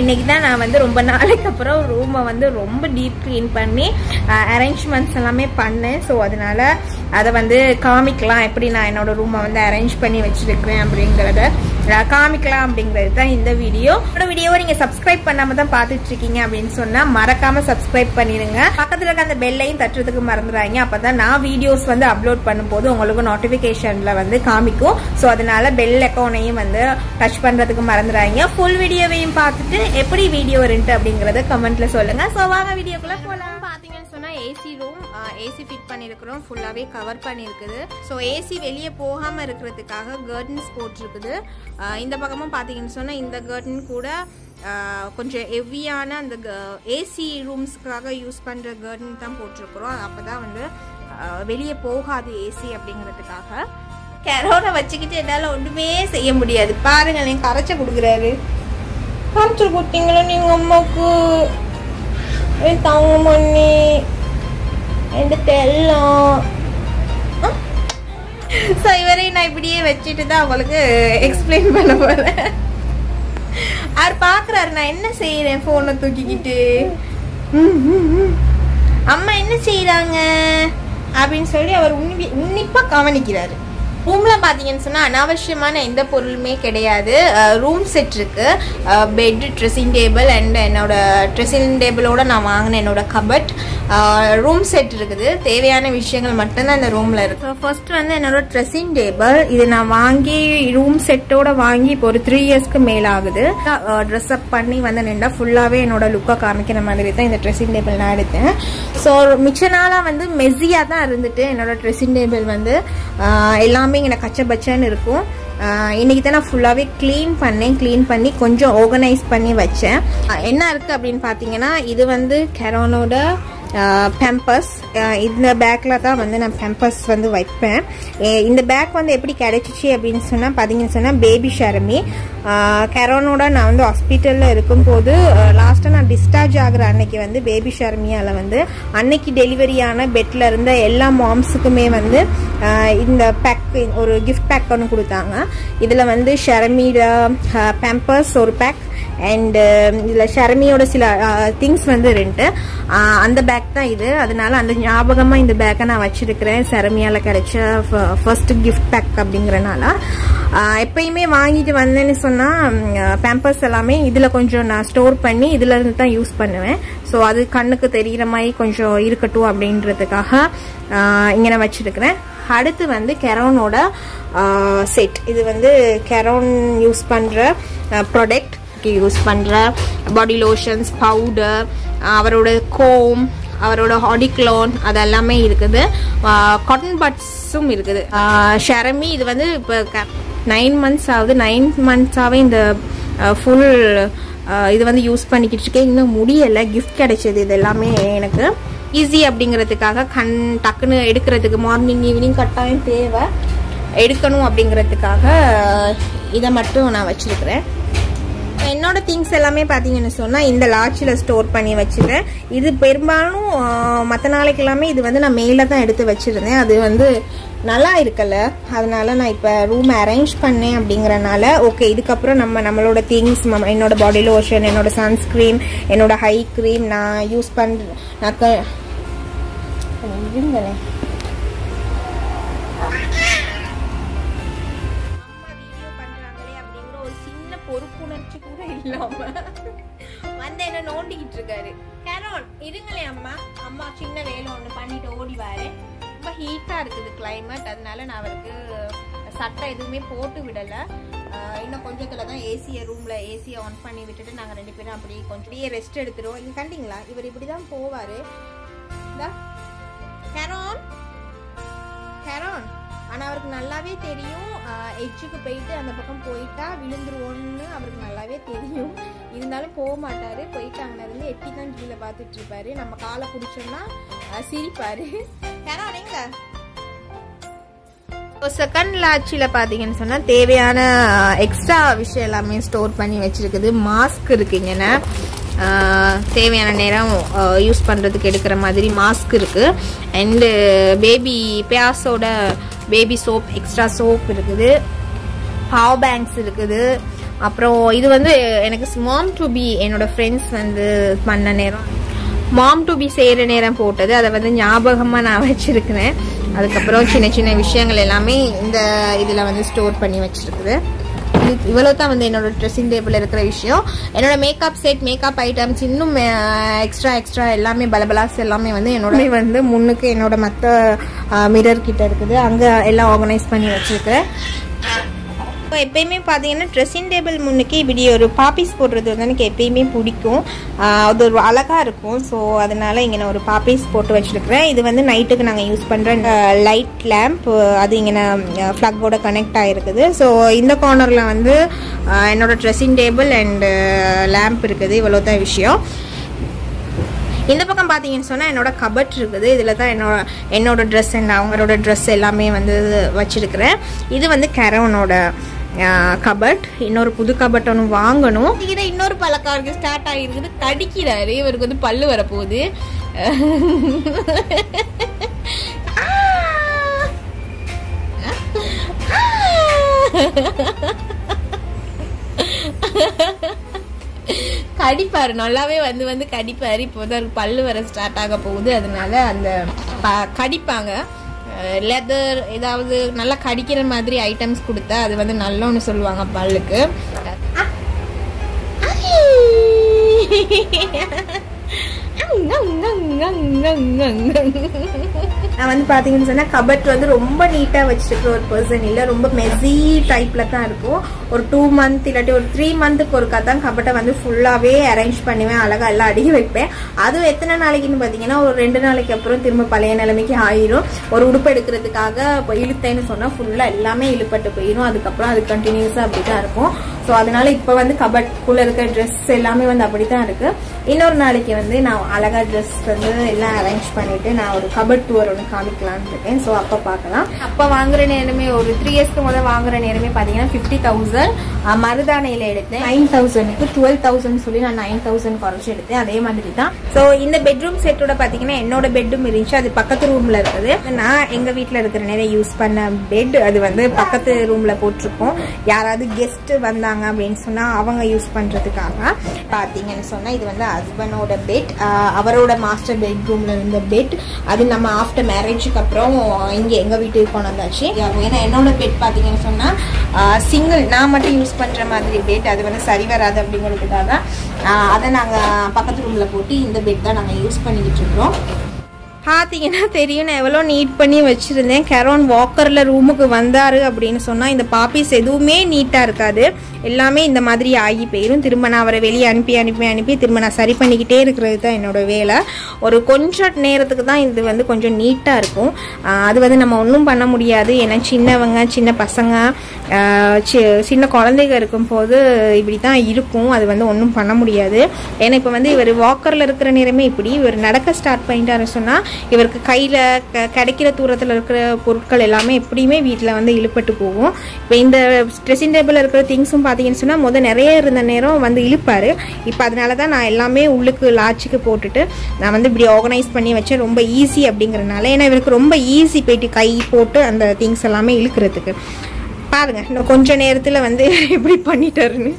இன்னைக்கு தான் நான் வந்து ரொம்ப நாளைக்கு அப்புறம் ரூமை வந்து ரொம்ப டீப் க்ளீன் பண்ணி அரேஞ்ச்மெண்ட்ஸ் எல்லாமே பண்ணேன் ஸோ அதனால அதை வந்து காமிக்கலாம் எப்படி நான் என்னோட ரூமை வந்து அரேஞ்ச் பண்ணி வச்சிருக்கிறேன் அப்படிங்கிறத அஹ், காமிக்கலாம் அப்படிங்கிறது தான் இந்த வீடியோ என்னோட வீடியோவை நீங்க சப்ஸ்கிரைப் பண்ணாம தான் பார்த்துட்டு இருக்கீங்க அப்படின்னு சொன்னா மறக்காம சப்ஸ்கிரைப் பண்ணிருங்க பக்கத்துல இருக்க அந்த பெல்லையும் தட்டுறதுக்கு மறந்துடாங்க அப்பதான் நான் வீடியோஸ் வந்து அப்லோட் பண்ணும்போது உங்களுக்கு நோட்டிபிகேஷன்ல வந்து காமிக்கும் ஸோ அதனால பெல் அக்கௌண்டையும் வந்து டச் பண்றதுக்கு மறந்துடாங்க ஃபுல் வீடியோவையும் பார்த்துட்டு எப்படி வீடியோ இருந்துட்டு அப்படிங்கறத கமெண்ட்ல சொல்லுங்க ஸோ வாங்க வீடியோக்குள்ள போலாம் பாத்தீங்கன்னு சொன்னா ஏசி ரூம் ஏசி ஃபிட் பண்ணியிருக்கிறோம் ஃபுல்லாவே கவர் பண்ணியிருக்குது ஸோ ஏசி வெளியே போகாம இருக்கிறதுக்காக கர்டன்ஸ் போட்டிருக்குது ஆஹ் இந்த பக்கமும் பாத்தீங்கன்னு சொன்னா இந்த கர்டன் கூட ஆஹ் கொஞ்சம் ஹெவியான அந்த ஏசி ரூம்ஸ்க்காக யூஸ் பண்ற கர்டன் தான் போட்டிருக்கிறோம் அப்பதான் வந்து ஆஹ் வெளியே போகாது ஏசி அப்படிங்கிறதுக்காக கரோனை வச்சுக்கிட்டு என்னால ஒண்ணுமே செய்ய முடியாது பாருங்களேன் கரைச்ச கொடுக்குறாரு கரைச்சு கொடுத்தீங்களா நீங்க அம்மாக்கு ஏய் தாங்க மண்ணி எந்த தெல்லாம் ஸோ இவரையும் நான் இப்படியே வச்சுட்டு தான் உங்களுக்கு எக்ஸ்பிளைன் பண்ண போறேன் அவர் பார்க்குறாரு நான் என்ன செய்யறேன் ஃபோனை தூக்கிக்கிட்டு ம், ம், ம். அம்மா என்ன செய்றாங்க அப்படின்னு சொல்லி அவர் உன்னி உன்னிப்பாக கவனிக்கிறாரு ரூம்ல பாத்தீங்கன்னு சொன்னா அனாவசியமான எந்த பொருளுமே கிடையாது ரூம் செட் இருக்கு பெட் ட்ரெஸ்ஸிங் டேபிள் அண்ட் என்னோட ட்ரெஸ்ஸிங் டேபிளோட நான் வாங்கின என்னோட கபட் ரூம் செட் இருக்குது தேவையான விஷயங்கள் மட்டும்தான் இந்த ரூம்ல இருக்கு ஃபர்ஸ்ட் வந்து என்னோட ட்ரெஸ்ஸிங் டேபிள் இது நான் வாங்கி ரூம் செட்டோட வாங்கி இப்போ ஒரு த்ரீ இயர்ஸ்க்கு மேல ஆகுது ட்ரெஸ் அப் பண்ணி வந்து நின்றா ஃபுல்லாவே என்னோட லுக்கை காமிக்கிற மாதிரி தான் இந்த ட்ரெஸ்ஸிங் டேபிள் நான் எடுத்தேன் ஸோ மிச்ச நாளா வந்து மெஸ்ஸியா தான் இருந்துட்டு என்னோட ட்ரெஸ்ஸிங் டேபிள் வந்து ஆஹ் எல்லாமே இங்கே கச்ச பச்சன்னு இருக்கும் ஆஹ் இன்னைக்கு தான் நான் ஃபுல்லாகவே க்ளீன் பண்ணேன் க்ளீன் பண்ணி கொஞ்சம் ஆர்கனைஸ் பண்ணி வச்சேன் ஆஹ் என்ன இருக்குது அப்படின்னு பார்த்தீங்கன்னா இது வந்து கெரோனோட பெம்பஸ் இந்த பேக்கில் தான் வந்து நான் பெம்பஸ் வந்து வைப்பேன் எ- இந்த பேக் வந்து எப்படி கிடைச்சிச்சு அப்படின்னு சொன்னால் பார்த்தீங்கன்னு சொன்னால் பேபி ஷரமி கெரோனோட நான் வந்து ஹாஸ்பிட்டலில் இருக்கும்போது லாஸ்ட்டாக நான் டிஸ்சார்ஜ் ஆகுற அன்னைக்கு வந்து பேபி ஷர்மியால வந்து அன்னைக்கு டெலிவரியான பெட்ல இருந்த எல்லா மாம்ஸுக்குமே வந்து ஆஹ் இந்த பேக் ஒரு கிஃப்ட் பேக் ஒன்று கொடுத்தாங்க இதில் வந்து ஷரமியோட பேம்பர்ஸ் ஒரு பேக் அண்ட் இதில் ஷரமியோட சில திங்ஸ் வந்து ரெண்டு ஆஹ் அந்த பேக் தான் இது அதனால அந்த ஞாபகமாக இந்த பேக்கை நான் வச்சிருக்கிறேன் ஷரமியால கிடைச்ச ஃபர்ஸ்ட் கிஃப்ட் பேக் அப்படிங்கிறனால ஆஹ் எப்பயுமே வாங்கிட்டு வந்தேன்னு சொன்னால் பேம்பர்ஸ் எல்லாமே இதில் கொஞ்சம் நான் ஸ்டோர் பண்ணி இதில் இருந்து தான் யூஸ் பண்ணுவேன் ஸோ அது கண்ணுக்கு தெரிகிற மாதிரி கொஞ்சம் இருக்கட்டும் அப்படின்றதுக்காக இங்கே நான் வச்சிருக்கிறேன் அடுத்து வந்து கெரோனோட செட் இது வந்து கெரோன் யூஸ் பண்ணுற ப்ராடக்ட் யூஸ் பண்ணுற பாடி லோஷன்ஸ் பவுடர் அவரோட கோம் அவரோட ஹாடிக்ளோன் அது எல்லாமே இருக்குது காட்டன் பட்ஸும் இருக்குது ஷெரமி இது வந்து இப்போ நைன் மந்த்ஸ் ஆகுது நைன் மந்த்ஸாகவே இந்த ஃபுல் இது வந்து யூஸ் பண்ணிக்கிட்டு இருக்கேன் இன்னும் முடியலை கிஃப்ட் கிடைச்சது இது எல்லாமே எனக்கு ஈஸி அப்படிங்கிறதுக்காக கண் டக்குன்னு எடுக்கிறதுக்கு மார்னிங் ஈவினிங் கட்டாயம் தேவை எடுக்கணும் அப்படிங்கிறதுக்காக இதை மட்டும் நான் வச்சிருக்கிறேன் என்னோட திங்ஸ் எல்லாமே பார்த்தீங்கன்னு சொன்னால் இந்த லாட்சில் ஸ்டோர் பண்ணி வச்சுருக்கேன் இது பெரும்பாலும் மற்ற நாளைக்கு எல்லாமே இது வந்து நான் மேலே தான் எடுத்து வச்சுருந்தேன் அது வந்து நல்லா இருக்கல அதனால நான் இப்போ ரூம் அரேஞ்ச் பண்ணேன் அப்படிங்கறனால ஓகே இதுக்கப்புறம் நம்ம நம்மளோட திங்ஸ் என்னோட பாடி லோஷன் என்னோட சன்ஸ்க்ரீன் என்னோட ஹை க்ரீம் நான் யூஸ் பண்ணுற நான் க- இருங்களேன் அம்மா வீடியோ பண்றாங்களே அப்படிங்கிற ஒரு சின்ன பொறுப்புணர்ச்சி கூட இல்லாம வந்து என்ன நோண்டிக்கிட்டு இருக்காரு கேரோன் இருங்களே அம்மா அம்மா சின்ன வேலை ஒண்ணு பண்ணிட்டு ஓடி வரேன் ரொம்ப ஹீட்டா இருக்குது கிளைமேட் அதனால நான் அவருக்கு சட்டை எதுவுமே போட்டு விடல ஆஹ் இன்னும் கொஞ்சத்துல தான் ஏசியை ரூம்ல ஏசியை ஆன் பண்ணி விட்டுட்டு நாங்க ரெண்டு பேரும் அப்படியே கொஞ்சம் அப்படியே ரெஸ்ட் எடுத்துருவோம் இங்க கண்டிங்களா இவர் இப்படிதான் போவாரு இந்தா. கேரோன் கேரோன் ஆனா அவருக்கு நல்லாவே தெரியும் எட்ஜுக்கு போயிட்டு அந்த பக்கம் போயிட்டா விழுந்துருவோன்னு அவருக்கு நல்லாவே தெரியும் இருந்தாலும் போக மாட்டாரு போயிட்டு அங்க இருந்து எட்டி தான் கீழே பார்த்துட்டு இருப்பாரு நம்ம காலை பிடிச்சோம்னா அஹ், சிரிப்பாரு கேரோன் எங்க செகண்ட் லாட்சியில் பார்த்தீங்கன்னு சொன்னால் தேவையான எக்ஸ்ட்ரா விஷயம் எல்லாமே ஸ்டோர் பண்ணி வச்சிருக்குது மாஸ்க் இருக்குங்கண்ணே தேவையான நேரம் யூஸ் பண்ணுறதுக்கு எடுக்கிற மாதிரி மாஸ்க் இருக்குது அண்டு பேபி பியாஸோட பேபி சோப் எக்ஸ்ட்ரா சோப் இருக்குது பவர் பேங்க்ஸ் இருக்குது அப்புறம் இது வந்து எனக்கு மாம் டு பி என்னோட ஃப்ரெண்ட்ஸ் வந்து பண்ண நேரம் மாம் டு பி செய்கிற நேரம் போட்டது அதை வந்து ஞாபகமாக நான் வச்சுருக்கிறேன் அதுக்கப்புறம் சின்ன சின்ன விஷயங்கள் எல்லாமே இந்த இதில் வந்து ஸ்டோர் பண்ணி வச்சுருக்குது இது இவ்வளோ தான் வந்து என்னோட ட்ரெஸ்ஸிங் டேபிள் இருக்கிற விஷயம் என்னோட மேக்கப் செட் மேக்கப் ஐட்டம்ஸ் இன்னும் எக்ஸ்ட்ரா எக்ஸ்ட்ரா எல்லாமே பலபலாஸ் எல்லாமே வந்து என்னோட வந்து முன்னுக்கு என்னோட மற்ற மிரர் கிட்ட இருக்குது அங்கே எல்லாம் ஆர்கனைஸ் பண்ணி வச்சுருக்கிறேன் இப்போ எப்பயுமே பார்த்தீங்கன்னா ட்ரெஸ்ஸிங் டேபிள் முன்னுக்கு இப்படி ஒரு பாப்பீஸ் போடுறது வந்து எனக்கு எப்பயுமே பிடிக்கும் அது ஒரு அழகாக இருக்கும் ஸோ அதனால இங்கே நான் ஒரு பாப்பீஸ் போட்டு வச்சுருக்கிறேன் இது வந்து நைட்டுக்கு நாங்கள் யூஸ் பண்ணுற லைட் லேம்ப் அது இங்கே ஃப்ளக்கோட கனெக்ட் ஆகிருக்குது ஸோ இந்த கார்னரில் வந்து என்னோட ட்ரெஸ்ஸிங் டேபிள் அண்டு லேம்ப் இருக்குது இவ்வளோ தான் விஷயம் இந்த பக்கம் பார்த்தீங்கன்னு சொன்னால் என்னோட கபட் இருக்குது இதில் தான் என்னோட என்னோட ட்ரெஸ் அண்ட் அவங்களோட ட்ரெஸ் எல்லாமே வந்து வச்சுருக்கிறேன் இது வந்து கரோனோட கபட் இன்னொரு புது கபட் ஒன்று வாங்கணும் இதை இன்னொரு பழக்கம் ஸ்டார்ட் ஆகிருக்குது கடிக்கிறாரு இவருக்கு வந்து பல்லு வரப்போகுது கடிப்பாரு நல்லாவே வந்து வந்து கடிப்பாரு இப்போ வந்து பல்லு வர ஸ்டார்ட் ஆக போகுது அதனால அந்த கடிப்பாங்க லெதர் ஏதாவது நல்லா கடிக்கிற மாதிரி ஐட்டம்ஸ் கொடுத்தா அது வந்து நல்லோன்னு சொல்லுவாங்க பல்லுக்கு நான் வந்து பார்த்தீங்கன்னு சொன்னால் கபட் வந்து ரொம்ப நீட்டாக வச்சுருக்கிற ஒரு பர்சன் இல்லை ரொம்ப மெஸி டைப்பில் தான் இருக்கும் ஒரு டூ மந்த் இல்லாட்டி ஒரு த்ரீ மந்த்துக்கு ஒருக்கா தான் கபட்டை வந்து ஃபுல்லாகவே அரேஞ்ச் பண்ணுவேன் அழகாக எல்லாம் அடுக்கி வைப்பேன் அதுவும் எத்தனை நாளைக்குன்னு பார்த்தீங்கன்னா ஒரு ரெண்டு நாளைக்கு அப்புறம் திரும்ப பழைய நிலைமைக்கு ஆயிரும் ஒரு உடுப்பு எடுக்கிறதுக்காக இப்போ இழுத்தேன்னு சொன்னால் ஃபுல்லாக எல்லாமே இழுப்பட்டு போயிடும் அதுக்கப்புறம் அது கண்டினியூஸாக அப்படி தான் இருக்கும் ஸோ அதனால இப்போ வந்து கபட்குள்ளே இருக்க ட்ரெஸ் எல்லாமே வந்து அப்படி தான் இருக்குது இன்னொரு நாளைக்கு வந்து நான் அழகாக ட்ரெஸ் வந்து எல்லாம் அரேஞ்ச் பண்ணிட்டு நான் ஒரு கபட் டூர் ஒன்று காமிக்கலான்னு இருக்கேன் ஸோ அப்போ பார்க்கலாம் அப்போ வாங்குற நேரமே ஒரு த்ரீ இயர்ஸ்க்கு முதல் வாங்குற நேரமே பார்த்தீங்கன்னா ஃபிஃப்டி தௌசண்ட் மருதானையில் எடுத்தேன் நைன் தௌசண்ட்க்கு டுவெல் தௌசண்ட் சொல்லி நான் நைன் தௌசண்ட் குறைச்சி எடுத்தேன் அதே மாதிரி தான் ஸோ இந்த பெட்ரூம் செட்டோட பார்த்தீங்கன்னா என்னோட பெட்ரூம் இருந்துச்சு அது பக்கத்து ரூமில் இருக்குது நான் எங்கள் வீட்டில் இருக்கிற நேரம் யூஸ் பண்ண பெட் அது வந்து பக்கத்து ரூமில் போட்டிருக்கோம் யாராவது கெஸ்ட் வந்தாங்க அப்படின்னு சொன்னால் அவங்க யூஸ் பண்ணுறதுக்காக பார்த்தீங்கன்னு சொன்னால் இது வந்து ஹஸ்பண்டோட பெட் அவரோட மாஸ்டர் பெட்ரூமில் இருந்த பெட் அது நம்ம ஆஃப்டர் மேரேஜுக்கு அப்புறம் இங்கே எங்கள் வீட்டுக்கு கொண்டு வந்தாச்சு ஏன்னா என்னோட பெட் பார்த்தீங்கன்னு சொன்னால் சிங்கிள் நான் மட்டும் யூஸ் பண்ணுற மாதிரி பெட் அது வந்து சரி வராது அப்படிங்கிறதுக்காக அதை நாங்கள் பக்கத்து ரூமில் போட்டு இந்த பெட் தான் நாங்கள் யூஸ் பண்ணிக்கிட்டு இருக்கிறோம் பார்த்தீங்கன்னா தெரியும் நான் எவ்வளோ நீட் பண்ணி வச்சுருந்தேன் கரோன் வாக்கரில் ரூமுக்கு வந்தார் அப்படின்னு சொன்னால் இந்த பாப்பீஸ் எதுவுமே நீட்டாக இருக்காது எல்லாமே இந்த மாதிரி ஆகி போயிடும் திரும்ப நான் அவரை வெளியே அனுப்பி அனுப்பி அனுப்பி திரும்ப நான் சரி பண்ணிக்கிட்டே இருக்கிறது தான் என்னோட வேலை ஒரு கொஞ்சம் நேரத்துக்கு தான் இது வந்து கொஞ்சம் நீட்டாக இருக்கும் அது வந்து நம்ம ஒன்றும் பண்ண முடியாது ஏன்னா சின்னவங்க சின்ன பசங்க சின்ன குழந்தைங்க இருக்கும்போது இப்படி தான் இருக்கும் அது வந்து ஒன்றும் பண்ண முடியாது ஏன்னா இப்போ வந்து இவர் வாக்கரில் இருக்கிற நேரமே இப்படி இவர் நடக்க ஸ்டார்ட் பண்ணிட்டாரு சொன்னால் இவருக்கு கையில் க கிடைக்கிற தூரத்தில் இருக்கிற பொருட்கள் எல்லாமே எப்படியுமே வீட்டில் வந்து இழுப்பட்டு போகும் இப்போ இந்த ட்ரெஸ்ஸிங் டேபிளில் இருக்கிற திங்ஸும் பார்த்தீங்கன்னு சொன்னால் முதல் நிறைய இருந்த நேரம் வந்து இழுப்பார் இப்போ அதனால தான் நான் எல்லாமே உள்ளுக்கு லாச்சுக்கு போட்டுட்டு நான் வந்து இப்படி ஆர்கனைஸ் பண்ணி வச்சேன் ரொம்ப ஈஸி அப்படிங்கிறனால ஏன்னா இவருக்கு ரொம்ப ஈஸி போயிட்டு கை போட்டு அந்த திங்ஸ் எல்லாமே இழுக்கிறதுக்கு பாருங்க இன்னும் கொஞ்ச நேரத்தில் வந்து எப்படி பண்ணிட்டாருன்னு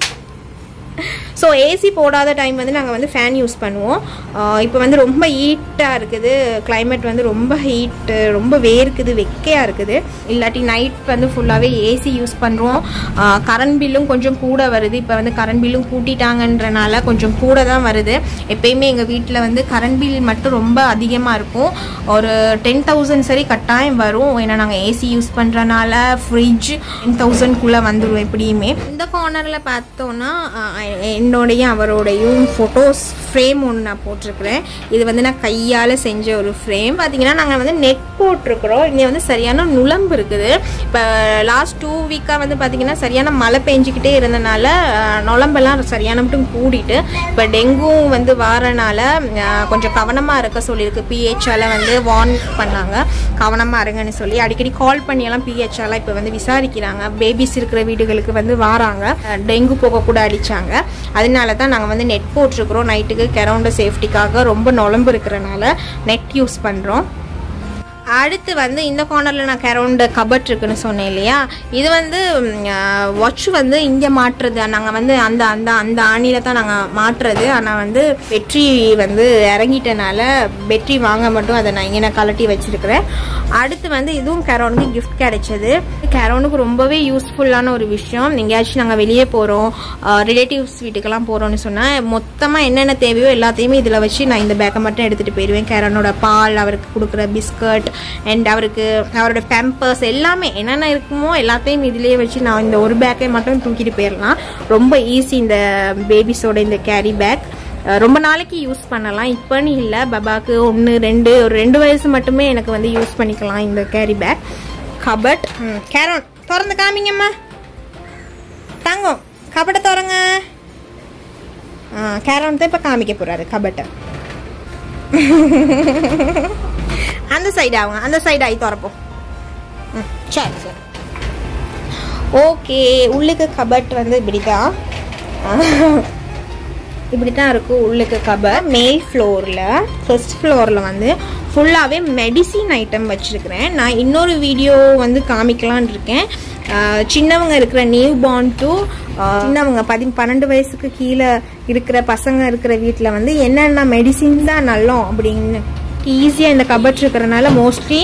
ஸோ ஏசி போடாத டைம் வந்து நாங்கள் வந்து ஃபேன் யூஸ் பண்ணுவோம் இப்போ வந்து ரொம்ப ஹீட்டாக இருக்குது கிளைமேட் வந்து ரொம்ப ஹீட்டு ரொம்ப வேர்க்குது வெக்கையாக இருக்குது இல்லாட்டி நைட் வந்து ஃபுல்லாகவே ஏசி யூஸ் பண்ணுறோம் கரண்ட் பில்லும் கொஞ்சம் கூட வருது இப்போ வந்து கரண்ட் பில்லும் கூட்டிட்டாங்கன்றனால கொஞ்சம் கூட தான் வருது எப்பயுமே எங்கள் வீட்டில் வந்து கரண்ட் பில் மட்டும் ரொம்ப அதிகமாக இருக்கும் ஒரு டென் தௌசண்ட் சரி கட்டாயம் வரும் ஏன்னா நாங்கள் ஏசி யூஸ் பண்ணுறனால ஃப்ரிட்ஜ் டென் தௌசண்ட்குள்ளே வந்துடும் எப்படியுமே இந்த கார்னரில் பார்த்தோன்னா என்னோடையும் அவரோடையும் ஃபோட்டோஸ் ஃப்ரேம் ஒன்று நான் போட்டிருக்கிறேன் இது வந்து நான் கையால் செஞ்ச ஒரு ஃப்ரேம் பார்த்தீங்கன்னா நாங்கள் வந்து நெட் போட்டிருக்கிறோம் இங்கே வந்து சரியான நுழம்பு இருக்குது இப்போ லாஸ்ட் டூ வீக்காக வந்து பார்த்திங்கன்னா சரியான மழை பெஞ்சிக்கிட்டே இருந்தனால நுழம்பெல்லாம் சரியான மட்டும் கூடிட்டு இப்போ டெங்கும் வந்து வாரனால கொஞ்சம் கவனமாக இருக்க சொல்லியிருக்கு பிஹெச்ஆல் வந்து வார்ன் பண்ணாங்க கவனமாக இருங்கன்னு சொல்லி அடிக்கடி கால் பண்ணியெல்லாம் பிஹெச்ஆல் இப்போ வந்து விசாரிக்கிறாங்க பேபிஸ் இருக்கிற வீடுகளுக்கு வந்து வாராங்க டெங்கு போக கூட அடித்தாங்க அதனால தான் நாங்கள் வந்து நெட் போட்டிருக்கிறோம் நைட்டுக்கு கரௌண்டு சேஃப்டிக்காக ரொம்ப நுழம்பு இருக்கிறனால நெட் யூஸ் பண்ணுறோம் அடுத்து வந்து இந்த கார்னரில் நான் கரவுண்ட் கபட் இருக்குன்னு சொன்னேன் இல்லையா இது வந்து வாட்ச் வந்து இங்கே மாட்டுறது நாங்கள் வந்து அந்த அந்த அந்த ஆணியில் தான் நாங்கள் மாட்டுறது ஆனால் வந்து வெற்றி வந்து இறங்கிட்டனால வெற்றி வாங்க மட்டும் அதை நான் இங்கே கலட்டி வச்சிருக்கிறேன் அடுத்து வந்து இதுவும் கரோனுக்கு கிஃப்ட் கிடைச்சது கரோனுக்கு ரொம்பவே யூஸ்ஃபுல்லான ஒரு விஷயம் எங்கேயாச்சும் நாங்கள் வெளியே போகிறோம் ரிலேட்டிவ்ஸ் வீட்டுக்கெல்லாம் போகிறோம்னு சொன்னால் மொத்தமாக என்னென்ன தேவையோ எல்லாத்தையுமே இதில் வச்சு நான் இந்த பேக்கை மட்டும் எடுத்துகிட்டு போயிடுவேன் கேரனோட பால் அவருக்கு கொடுக்குற பிஸ்கட் அண்ட் அவருக்கு அவரோட பேம்பர்ஸ் எல்லாமே என்னென்ன இருக்குமோ எல்லாத்தையும் இதிலேயே வச்சு நான் இந்த ஒரு பேக்கை மட்டும் தூக்கிட்டு போயிடலாம் ரொம்ப ஈஸி இந்த பேபிஸோட இந்த கேரி பேக் ரொம்ப நாளைக்கு யூஸ் பண்ணலாம் இப்போன்னு இல்லை பபாக்கு ஒன்று ரெண்டு ஒரு ரெண்டு வயசு மட்டுமே எனக்கு வந்து யூஸ் பண்ணிக்கலாம் இந்த கேரி பேக் கபட் கேரன் திறந்து காமிங்கம்மா தங்கம் கபட்டை திறங்க கேரன் தான் இப்போ காமிக்க போகிறாரு கபட்டை அந்த சைடு ஆகுங்க அந்த சைடு ஆகி திறப்போம் ம் சரி சரி ஓகே உள்ளுக்கு கபட் வந்து இப்படி தான் இப்படி தான் இருக்கும் உள்ளுக்கு கபர் மேல் ஃப்ளோரில் ஃபர்ஸ்ட் ஃப்ளோரில் வந்து ஃபுல்லாகவே மெடிசின் ஐட்டம் வச்சுருக்கிறேன் நான் இன்னொரு வீடியோ வந்து காமிக்கலான் இருக்கேன் ஆஹ் சின்னவங்க இருக்கிற நியூ பார்ன் டு சின்னவங்க பதி பன்னெண்டு வயசுக்கு கீழே இருக்கிற பசங்க இருக்கிற வீட்டில் வந்து என்னென்ன மெடிசின் தான் நல்லோம் அப்படின்னு ஈஸியாக இந்த கபட் இருக்கிறனால மோஸ்ட்லி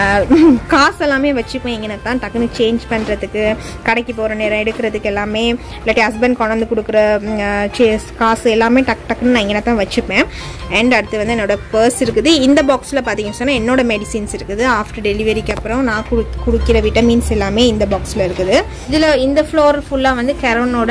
காசு எல்லாமே வச்சுப்பேன் எனக்கு தான் டக்குன்னு சேஞ்ச் பண்ணுறதுக்கு கடைக்கு போகிற நேரம் எடுக்கிறதுக்கு எல்லாமே இல்லாட்டி ஹஸ்பண்ட் கொண்டு வந்து கொடுக்குற ம், அஹ், சேஸ் காசு எல்லாமே டக் டக்குன்னு நான் இங்கே தான் வச்சுப்பேன் அண்ட் அடுத்து வந்து என்னோட பர்ஸ் இருக்குது இந்த பாக்ஸில் பார்த்தீங்கன்னு சொன்னால் என்னோட மெடிசின்ஸ் இருக்குது ஆஃப்டர் டெலிவரிக்கு அப்புறம் நான் குடு குடிக்கிற விட்டமின்ஸ் எல்லாமே இந்த பாக்ஸில் இருக்குது இதில் இந்த ஃப்ளோர் ஃபுல்லாக வந்து கெரோனோட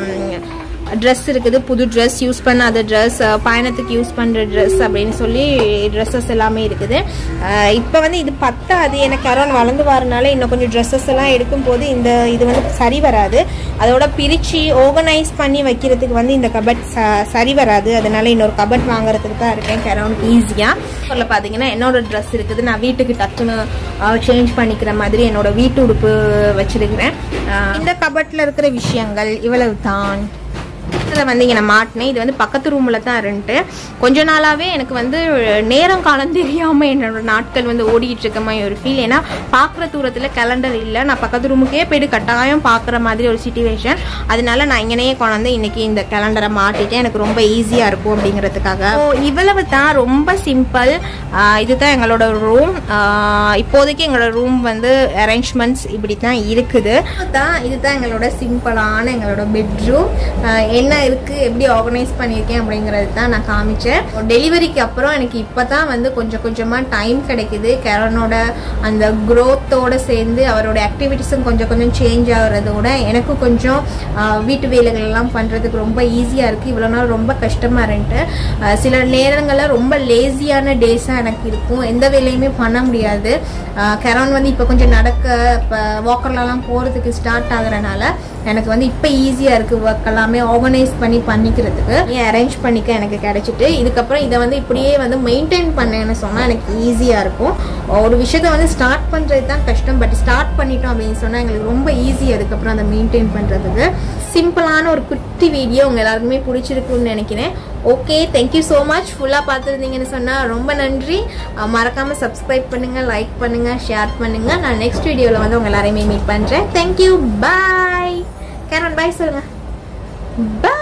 ட்ரெஸ் இருக்குது புது ட்ரெஸ் யூஸ் பண்ணாத ட்ரெஸ் பயணத்துக்கு யூஸ் பண்ணுற ட்ரெஸ் அப்படின்னு சொல்லி ட்ரெஸ்ஸஸ் எல்லாமே இருக்குது இப்போ வந்து இது பத்தாது எனக்கு கரோன் வளர்ந்து வரனால இன்னும் கொஞ்சம் ட்ரெஸ்ஸஸ் எல்லாம் எடுக்கும்போது இந்த இது வந்து சரி வராது அதோட பிரித்து ஆர்கனைஸ் பண்ணி வைக்கிறதுக்கு வந்து இந்த கபட் ச சரி வராது அதனால இன்னொரு கபட் வாங்குறதுக்கு தான் இருக்கேன் கரோனுக்கு ஈஸியாக அதில் பார்த்தீங்கன்னா என்னோட ட்ரெஸ் இருக்குது நான் வீட்டுக்கு டக்குன்னு சேஞ்ச் பண்ணிக்கிற மாதிரி என்னோட வீட்டு உடுப்பு வச்சிருக்கிறேன் அஹ் இந்த கபட்டில் இருக்கிற விஷயங்கள் இவ்வளவு தான் இதில் வந்து இங்கே நான் மாட்டினேன் இது வந்து பக்கத்து ரூமில் தான் இருந்துட்டு கொஞ்ச நாளாகவே எனக்கு வந்து நேரம் காலம் தெரியாமல் என்னோட நாட்கள் வந்து ஓடிட்டு இருக்க மாதிரி ஒரு ஃபீல் ஏன்னா பார்க்குற தூரத்தில் கேலண்டர் இல்லை நான் பக்கத்து ரூமுக்கே போயிட்டு கட்டாயம் பார்க்குற மாதிரி ஒரு சுச்சுவேஷன் அதனால நான் இங்கனையே கொண்டாந்து இன்னைக்கு இந்த கேலண்டரை மாட்டிட்டேன் எனக்கு ரொம்ப ஈஸியாக இருக்கும் அப்படிங்கிறதுக்காக ஸோ இவ்வளவு தான் ரொம்ப சிம்பிள் இதுதான் எங்களோட ரூம் இப்போதைக்கு எங்களோட ரூம் வந்து அரேஞ்ச்மெண்ட்ஸ் இப்படி தான் இருக்குது தான் இதுதான் எங்களோட சிம்பிளான எங்களோட பெட்ரூம் என்ன இருக்கு எப்படி ஆர்கனைஸ் பண்ணியிருக்கேன் அப்படிங்கிறது தான் நான் காமிச்சேன் டெலிவரிக்கு அப்புறம் எனக்கு இப்போ தான் வந்து கொஞ்சம் கொஞ்சமாக டைம் கிடைக்குது கரோனோட அந்த growth-ஓட சேர்ந்து அவரோட ஆக்டிவிட்டிஸும் கொஞ்சம் கொஞ்சம் சேஞ்ச் ஆகுறதோட எனக்கும் கொஞ்சம் ஆஹ், வீட்டு வேலைகள் எல்லாம் பண்ணுறதுக்கு ரொம்ப ஈஸியாக இருக்குது இவ்வளோ நாள் ரொம்ப கஷ்டமாக இருந்துட்டு ஆஹ், சில நேரங்களில் ரொம்ப லேசியான டேஸாக எனக்கு இருக்கும் எந்த வேலையுமே பண்ண முடியாது கரோன் வந்து இப்போ கொஞ்சம் நடக்க இப்போ வாக்கர்லலாம் போகிறதுக்கு ஸ்டார்ட் ஆகுறனால எனக்கு வந்து இப்போ ஈஸியாக இருக்குது ஒர்க் எல்லாமே ஆர்கனைஸ் பண்ணி பண்ணிக்கிறதுக்கு அரேஞ்ச் பண்ணிக்க எனக்கு கிடைச்சிட்டு இதுக்கப்புறம் இதை வந்து இப்படியே வந்து மெயின்டைன் பண்ணேன்னு சொன்னால் எனக்கு ஈஸியாக இருக்கும் ஒரு விஷயத்த வந்து ஸ்டார்ட் பண்ணுறது தான் கஷ்டம் பட் ஸ்டார்ட் பண்ணிட்டோம் அப்படின்னு சொன்னால் எங்களுக்கு ரொம்ப ஈஸி அதுக்கப்புறம் அதை மெயின்டைன் பண்ணுறதுக்கு சிம்பிளான ஒரு குட்டி வீடியோ உங்கள் எல்லாருக்குமே பிடிச்சிருக்குன்னு நினைக்கிறேன் ஓகே தேங்க்யூ ஸோ மச் ஃபுல்லாக பார்த்துருந்தீங்கன்னு சொன்னால் ரொம்ப நன்றி அஹ் மறக்காம சப்ஸ்கிரைப் பண்ணுங்கள் லைக் பண்ணுங்கள் ஷேர் பண்ணுங்கள் நான் நெக்ஸ்ட் வீடியோவில் வந்து உங்கள் எல்லாரையுமே மீட் பண்ணுறேன் தேங்க்யூ பாய் கேரன் பாய் சொல்லுங்கள் பாய்